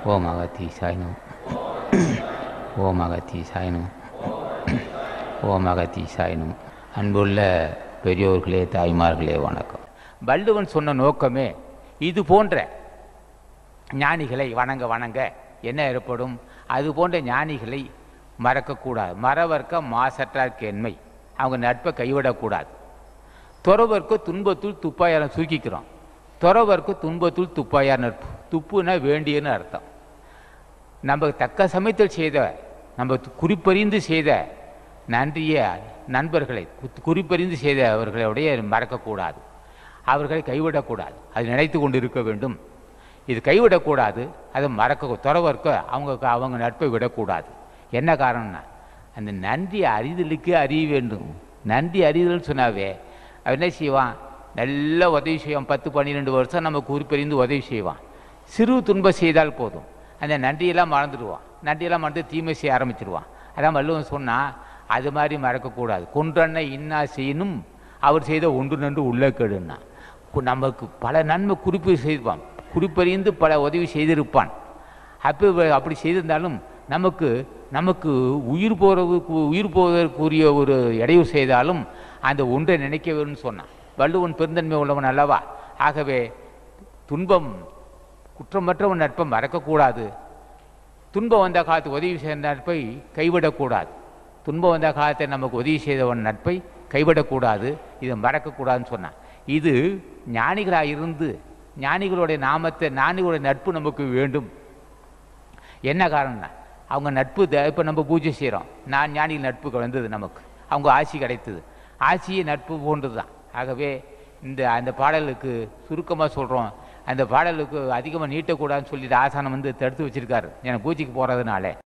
ஓம் அகத்தீசாய் நம ஓம் அகத்தீசாய் நம ஓம் அகத்தீசாய் நம அன்புள்ள பெரியோர்களே தாய்மார்களே வணக்கம் வள்ளுவன் சொன்ன நோக்கமே இது போன்ற ஞானிகளை வணங்க வணங்க என்ன ஏற்படும் அது போன்ற ஞானிகளை மறக்கக்கூடாது மறவர்க்க மாசற்றார் கேண்மை அவங்க நட்பை கைவிடக்கூடாது துறவர்க்கு துன்பத்துள் துப்பாயாரம் தூக்கிக்கிறோம் துறவர்க்கு துன்பத்துள் துப்பாயார் நட்பு துப்புனா வேண்டியன்னு அர்த்தம் நம்ம தக்க சமயத்தில் செய்த நம்ம குறிப்பறிந்து செய்த நன்றிய நண்பர்களை கு- குறிப்பறிந்து செய்த அவர்களுடைய மறக்கக்கூடாது அவர்களை கைவிடக்கூடாது அது நினைத்து கொண்டு இருக்க வேண்டும் இது கைவிடக்கூடாது அதை மறக்க துறவர்க்க அவங்க அவங்க நட்பை விடக்கூடாது என்ன காரணம்னா அந்த நன்றி அறிதலுக்கு அறிய வேண்டும் நன்றி அறிதல்னு சொன்னாவே அவன் என்ன செய்வான் நல்ல உதவி செய்வான் பத்து பன்னிரெண்டு வருஷம் நம்ம குறிப்பறிந்து உதவி செய்வான் சிறு துன்பம் செய்தால் போதும் அந்த நன்றியெல்லாம் மறந்துடுவான் நன்றியெல்லாம் மறந்து தீமை செய்ய ஆரம்பிச்சிடுவான் அதான் வள்ளுவன் சொன்னால் அது மாதிரி மறக்கக்கூடாது கொன்றன்னை இன்னா செய்யணும் அவர் செய்த ஒன்று நன்று உள்ள கெடுன்னா கு- நமக்கு பல நன்மை குறிப்பு செய்வான் குறிப்பறிந்து பல உதவி செய்திருப்பான் அப்போ இவ- அப்படி செய்திருந்தாலும் நமக்கு நமக்கு உயிர் போகிறதுக்கு உயிர் போவதற்குரிய ஒரு இடையூறு செய்தாலும் அந்த ஒன்றை நினைக்க வேணும்னு சொன்னான் வள்ளுவன் பெருந்தன்மை உள்ளவன் அல்லவா ஆகவே துன்பம் குற்றமற்றவன் நட்பை மறக்கக்கூடாது துன்பம் வந்த காலத்து உதவி செய்த நட்பை கைவிடக்கூடாது துன்பம் வந்த காலத்தை நமக்கு உதவி செய்தவன் நட்பை கைவிடக்கூடாது இதை மறக்கக்கூடாதுன்னு சொன்னான் இது ஞானிகளாக இருந்து ஞானிகளுடைய நாமத்தை ஞானிகளுடைய நட்பு நமக்கு வேண்டும் என்ன காரணம்னா அவங்க நட்பு இப்போ நம்ம பூஜை செய்கிறோம் நான் ஞானிகள் நட்பு வந்தது நமக்கு அவங்க ஆசி கிடைத்தது ஆசியே நட்பு போன்றது தான் ஆகவே இந்த அந்த பாடலுக்கு சுருக்கமாக சொல்கிறோம் அந்த பாடலுக்கு அதிகமாக நீட்டக்கூடாதுன்னு சொல்லிட்டு ஆசானம் வந்து தடுத்து வச்சிருக்காரு எனக்கு பூஜைக்கு போகிறதுனால